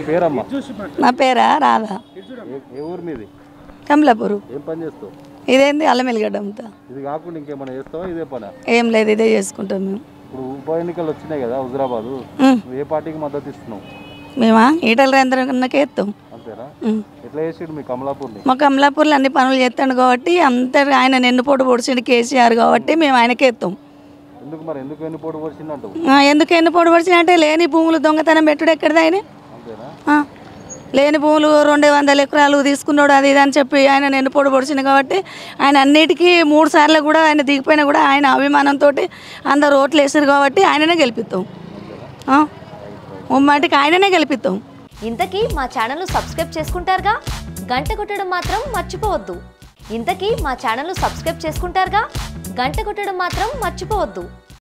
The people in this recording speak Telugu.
పేరమ్మా నా పేరా రాధా ఏ- ఏ ఊరు మీది కమలాపూరు ఏం పని చేస్తావు ఇదేంది అల్లం ఎల్లిగడ్డ అమ్ముతా ఇది కాకుండా ఇంకేమైనా చేస్తావా ఇదే పని ఏం లేదు ఇదే చేసుకుంటాం మేము ఇప్పుడు ఉప ఎన్నికలు వచ్చినాయి కదా హుజరాబాదు ఉమ్. నువ్వు ఏ పార్టీకి మద్దతు ఇస్తున్నావు మేమా ఈటల రేంద్రన్నకే ఎత్తాం అంతేనా ఉమ్. ఎట్లా చేసాడు మీ కమలాపూర్ని మా కమలాపూర్లో అన్ని పనులు చేస్తాడు కాబట్టి అంత ఆయన నిన్నుపోటు పొడిచిండు కేసీఆర్ కాబట్టి మేము ఆయనకే ఎత్తాం ఎందుకు మరి ఎందుకు ఎన్ని పోటీ వచ్చిందంటావు ఆ, ఎందుకు ఎన్ని పొడి పొడిచిన అంటే లేని భూములు దొంగతనం పెట్టుడు ఎక్కడిది ఆయన అంతేనా ఆ, లేని భూములు రెండు వందల ఎకరాలు తీసుకున్నాడు అది ఇది అని చెప్పి ఆయన నిన్ను పొడి పొడిచింది కాబట్టి ఆయన అన్నిటికీ మూడు సార్లు కూడా ఆయన దిగిపోయినా కూడా ఆయన అభిమానంతో అందరు ఓట్లు వేసారు కాబట్టి ఆయననే గెలిపిస్తాం ఆ, ముమ్మాటికి ఆయననే గెలిపిస్తాం ఇంతకీ మా ఛానల్ను సబ్స్క్రైబ్ చేసుకుంటారుగా గంట కొట్టడం మాత్రం మర్చిపోవద్దు ఇంతకీ మా ఛానల్ను సబ్స్క్రైబ్ చేసుకుంటారుగా గంట కొట్టడం మాత్రం మర్చిపోవద్దు